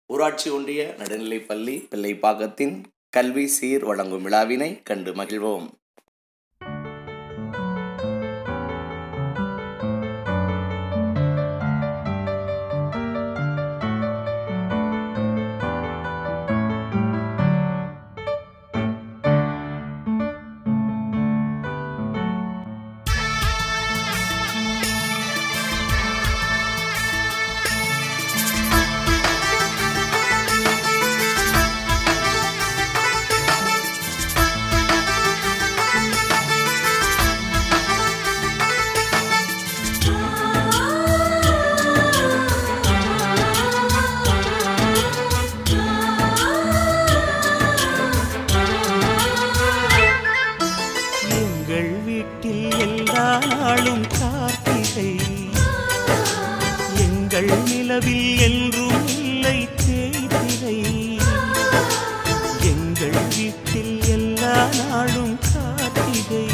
ஊராட்சி ஒன்றிய நடுநிலைப்பள்ளி பிள்ளைப்பாக்கத்தின் கல்வி சீர் வழங்கும் விழாவினை கண்டு மகிழ்வோம் எங்கள் வீட்டில் எல்லா நாளும் கார்த்திகை எங்கள் நிலவில் என்றும் இல்லை தேய்திரை எங்கள் வீட்டில் எல்லா நாளும் கார்த்திகை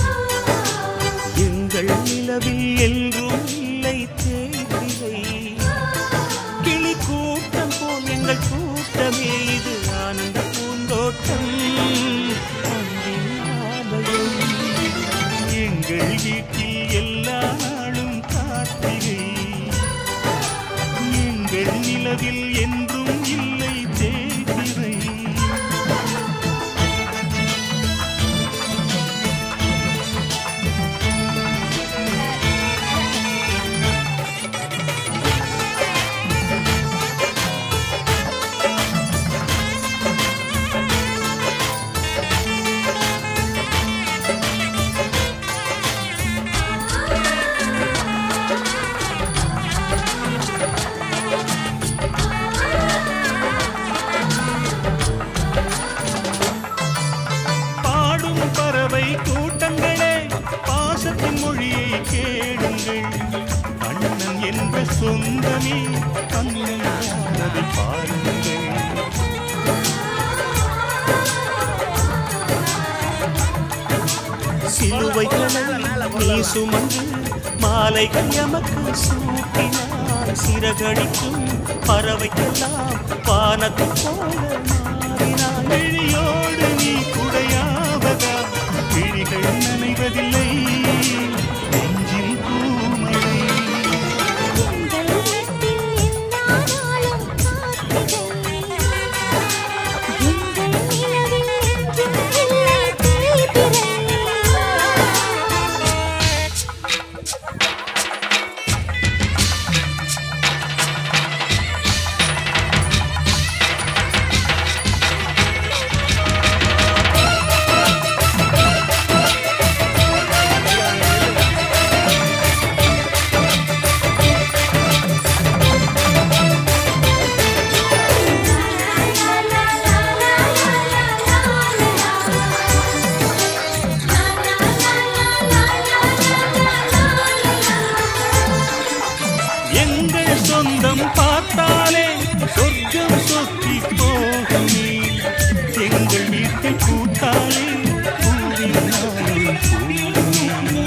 எங்கள் நிலவில் என்றும் இல்லை தேய்திரை கிளி கூட்டம் போல் எங்கள் கூட்டமே இது ஆனந்த பூந்தோட்டம் அன்பின் ஆலயம் எங்கள் வீட்டில் எல்லா நாளும் கார்த்திகை எங்கள் நிலவில் என்றும் இல்லை தேய்திரை பாடும் பறவை கூட்டங்களே பாசத்தின் மொழியை கேளுங்கள் அண்ணன் என்ற சொந்தமே அண்ணன் யாரதை பாருங்கள் சிலுவைகளை நீ சுமந்து மாலைகள் எமக்கு சூட்டினார் சிறகடிக்கும் பறவைக்கெல்லாம் வானத்து போல மாறினார் விழியோடு நீ குடையாவதா விழிகள் நனைவதில்லை நெஞ்சில் பூமழை எங்கள் வீட்டில் எல்லா நாளும் கார்த்திகை எங்கள் நிலவில் என்றும் இல்லை தேய்பிறை எங்கள் சொந்தம் பார்த்தாலே சொர்க்கம் சொத்தி போகுமே எங்கள் வீட்டில் கூட்டாலே பூவினாலும் பூவுமே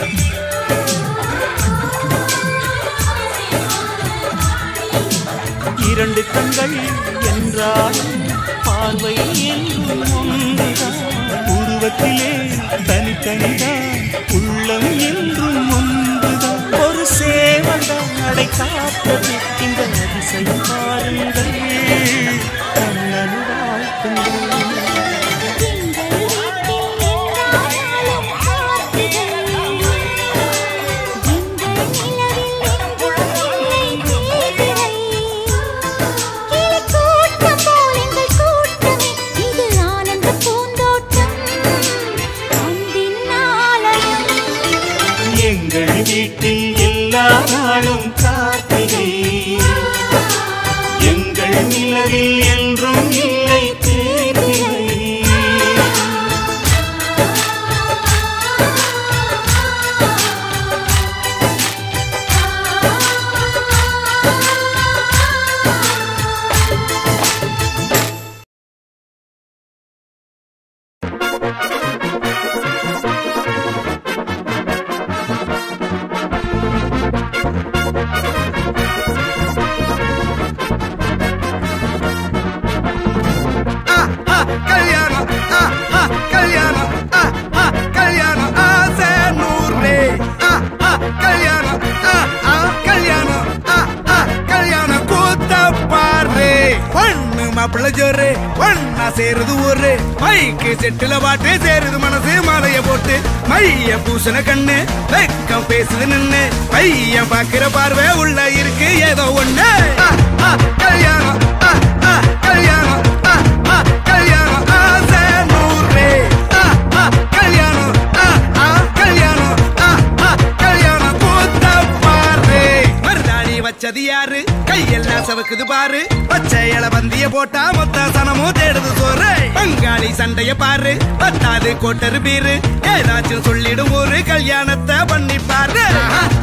இரண்டு கண்கள் என்றாலும் பார்வை என்றும் ஒன்றுதான் உருவத்திலே தனித்தனிதான் உள்ளம் என்றும் ஒன்றுதான் ஒரு சேவல்தான் அடை காத்தது இந்த அதிசயம் பாருங்கள் கண்ணனு வாழ்த்துங்கள் எங்கள் வீட்டில் எல்லா நாளும் கார்த்திகை எங்கள் நிலவில் என்றும் இல்லை தேய்பிறை கிளி கூட்டம் போல் எங்கள் கூட்டமே இது ஆனந்த பூந்தோட்டம் அன்பின் ஆலயம் எங்கள் வீட்டில் எல்லா நாளும் கார்த்திகை எங்கள் நிலவில் என்றும் இல்லை தேய்பிறை ஆ சேருது ஊரு மைக்கு செட்டுல பாட்டு சேருது மனசு மாலைய போட்டு மைய பூசண கண்ணு வெக்கம் பேசுது நின்னு பையன் பாக்குற பார்வை உள்ள இருக்கு ஏதோ ஒண்ணு ஆ, ஆ, கல்யாணம் ஆ, ஆ, கல்யாணம் ஆ, ஆ, கல்யாணம் ஆசை நூறு ஆ, ஆ, கல்யாணம் ஆ, ஆ, கல்யாணம் ஆ, ஆ, கல்யாணம் கூத்த பாரு மருதாணி வச்சது யாரு கையெல்லாம் சவக்குது பாரு பச்சை இல பந்திய போட்டா மொத்த சனமும் தேடுது சோறு பங்காளி சண்டைய பாரு பத்தாது கோட்டரு பீரு ஏதாச்சும் சொல்லிடும் ஒரு கல்யாணத்தை பண்ணி பாரு ஆஹா,